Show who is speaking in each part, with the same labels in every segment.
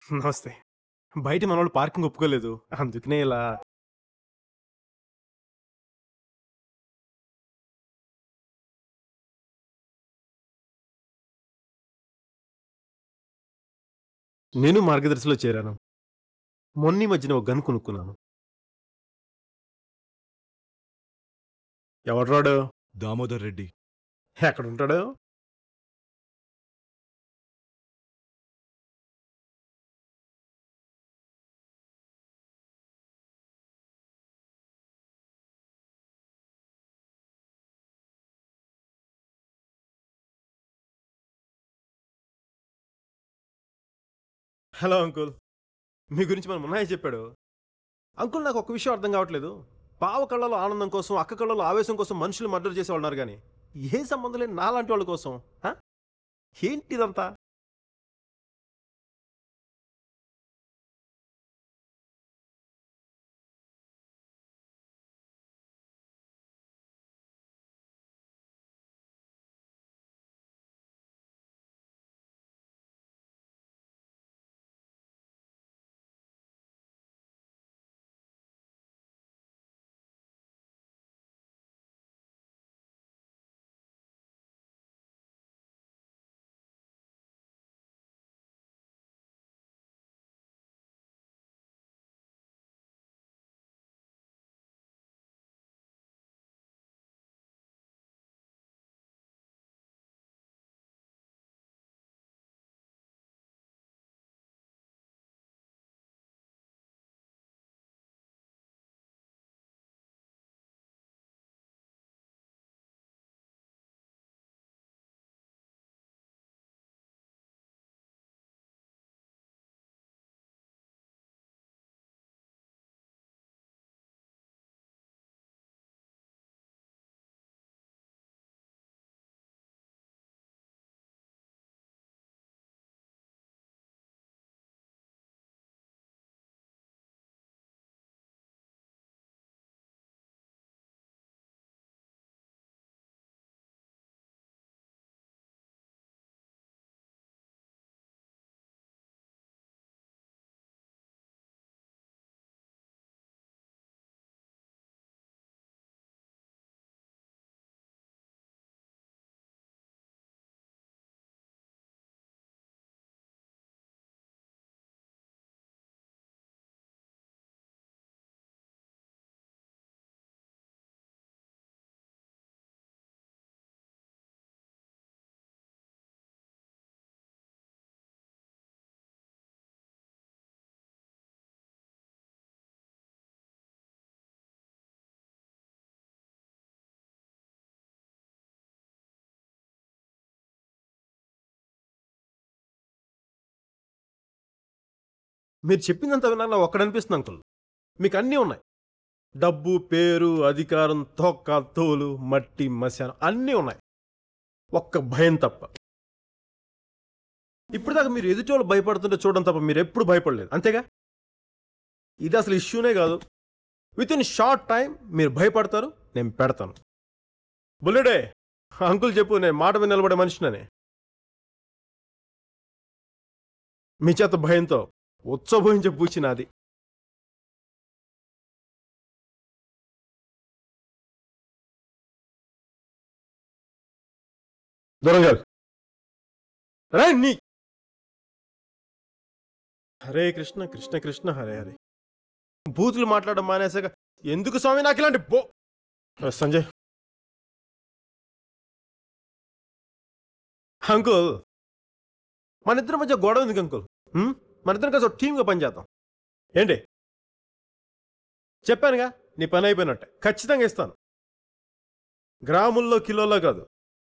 Speaker 1: నమస్తే. బయట మనోళ్ళు పార్కింగ్ ఒప్పుకోలేదు. అందుకనే ఇలా నేను మార్గదర్శిలో చేరాను. మొన్న ఈ మధ్యన ఒక గన్ కొనుక్కున్నాను. ఎవడ్రాడు?
Speaker 2: దామోదర్ రెడ్డి
Speaker 1: ఎక్కడుంటాడు? Hello uncle. మీ గురించి మన మున్నాయ చెప్పాడు. అంకుల్ నాకు ఒక విషయం అర్థం కావట్లేదు. బావ కళ్ళలో ఆనందం కోసం, అక్క కళ్ళలో ఆవేశం కోసం మనుషులు మర్డర్ చేసేవాళ్ళున్నారు గానీ, ఏ సంబంధం లేని నాలాంటి వాళ్ళ కోసం ఆ? ఏంటిదంతా? మీరు చెప్పిందంతా విన్నాక ఒక్కడనిపిస్తుంది అంకుల్. మీకు అన్నీ ఉన్నాయి. డబ్బు, పేరు, అధికారం, తొక్క, తోలు, మట్టి, మశానం అన్నీ ఉన్నాయి. ఒక్క భయం తప్ప. ఇప్పటిదాకా మీరు ఎదుటోళ్ళు భయపడుతుంటే చూడడం తప్ప మీరు ఎప్పుడు భయపడలేదు. అంతేగా? ఇది అసలు ఇష్యూనే కాదు. విత్ ఇన్ షార్ట్ టైం మీరు భయపడతారు నేను పెడతాను. బుల్లెడే అంకుల్ చెప్పు నేను మాట మీద నిలబడే మనిషినని. మీ చేత భయంతో ఉత్సవోహించే పూచి నాది. దూరంగా వెళ్ళు. రే నీ హరే కృష్ణ కృష్ణ కృష్ణ హరే హరే బూతులు మాట్లాడడం మానేసాక ఎందుకు స్వామి నాకు ఇలాంటి బో ఆ, సంజయ్ అంకుల్ మన ఇద్దరి మధ్య గొడవ ఎందుకు అంకుల్ హ్మ్? మన ఇద్దరం కలిసి ఒక టీమ్గా పనిచేద్దాం ఏంటి చెప్పానుగా నీ పని అయిపోయినట్టే ఖచ్చితంగా ఇస్తాను గ్రాముల్లో కిలోలో కాదు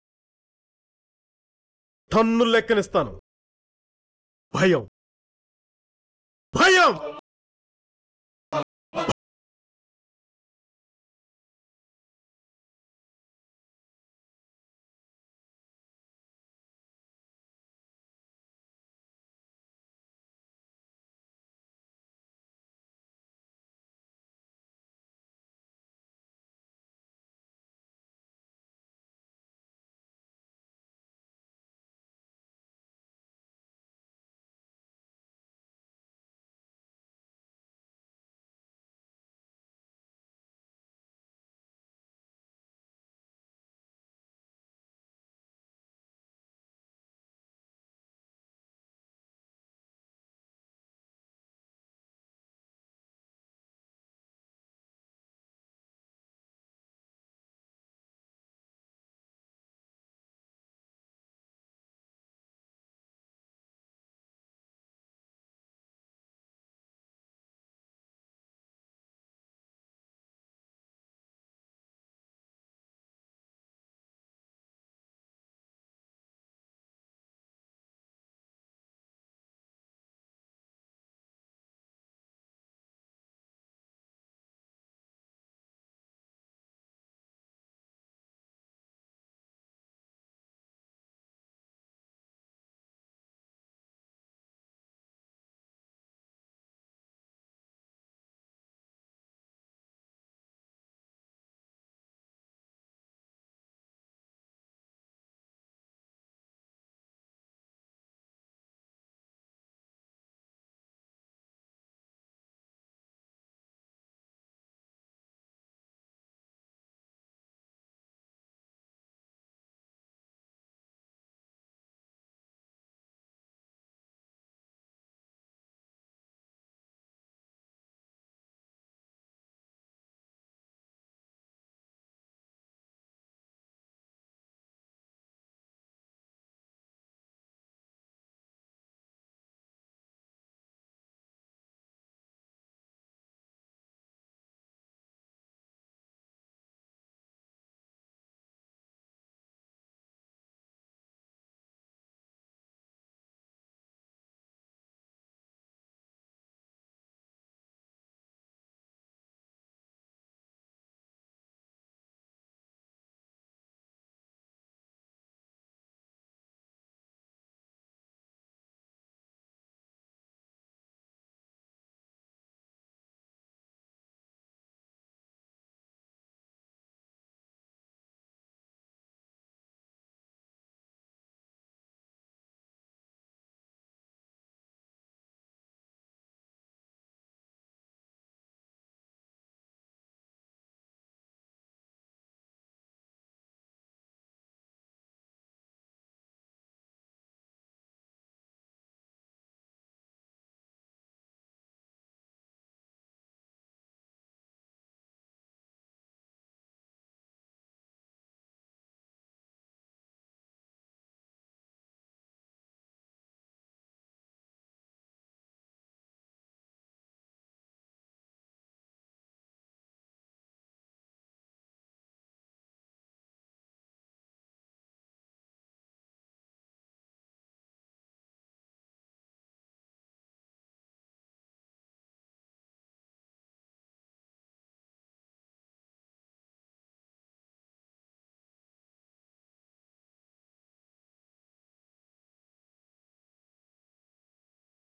Speaker 1: టన్నుల లెక్కనిస్తాను భయం భయం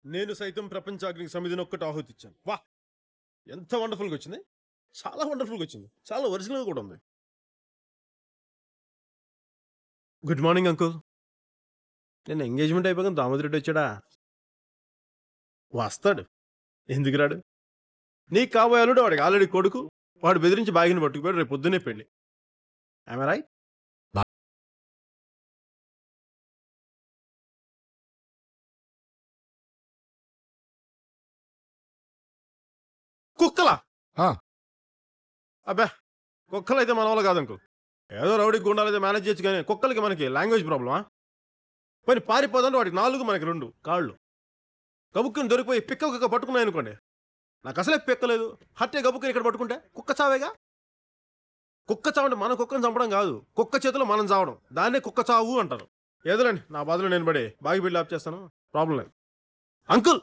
Speaker 1: నేను సైతం ప్రపంచాగ్నికి సమిధిని ఒక్కటి ఆహుతిచ్చాను వా ఎంత వండర్ఫుల్గా వచ్చింది చాలా వండర్ఫుల్గా వచ్చింది చాలా ఒరిజినల్ కూడా ఉంది గుడ్ మార్నింగ్ అంకుల్ నేను ఎంగేజ్మెంట్ అయిపోయాక దామోదరెడ్డి వచ్చాడా వస్తాడు ఎందుకు రాడు నీకు కాబోయే అల్లుడు వాడికి ఆల్రెడీ కొడుకు వాడు బెదిరించి బాగిన పట్టుకుపోయాడు రేపు పొద్దున్నే పెళ్ళి ఐ రైట్ కుక్కలా
Speaker 2: ఆ.
Speaker 1: అబ్బా కుక్కలు అయితే మన వల్ల కాదు అంకుల్ ఏదో రౌడీ గుండాలు అయితే మేనేజ్ చేయొచ్చు కానీ కుక్కలకి మనకి లాంగ్వేజ్ ప్రాబ్లమా మరి పారిపోదంటే వాటికి నాలుగు మనకి రెండు కాళ్ళు గబుక్కుని దొరికిపోయి పిక్క కుక్క పట్టుకున్నాయి అనుకోండి నాకు అసలే పిక్కలేదు హట్టే గబుక్కుని ఇక్కడ పట్టుకుంటే కుక్క చావేగా కుక్క చావంటే మన కుక్కని చంపడం కాదు కుక్క చేతిలో మనం చావడం దాన్నే కుక్క చావు అంటారు ఏదోలేండి నా బాధలో నేను పడి బాగి బిల్డ్ ఆప్ చేస్తాను ప్రాబ్లం లేదు అంకుల్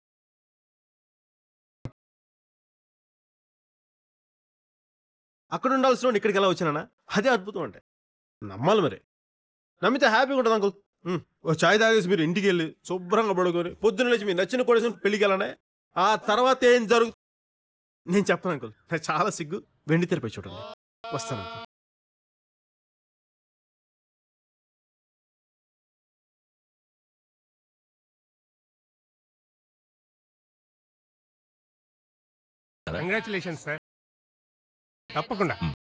Speaker 1: అక్కడ ఉండాల్సిన వాడిని ఇక్కడికి ఎలా వచ్చినానా అదే అద్భుతం అంటే నమ్మాలి మరి నమ్మితే హ్యాపీగా ఉంటుంది అంకుల్ ఉమ్, ఓ చాయ్ తాగేసి మీరు ఇంటికి వెళ్ళి శుభ్రంగా పడుకొని పొద్దున్న లేచి మీరు నచ్చిన కొడేసి పెళ్ళికి వెళ్ళనే ఆ తర్వాత ఏం జరుగు నేను చెప్పను అంకుల్ నాకు చాలా సిగ్గు వెండి తెరపై చూడండి వస్తాను అంకుల్
Speaker 3: కంగ్రాచులేషన్ సార్ తప్పకుండా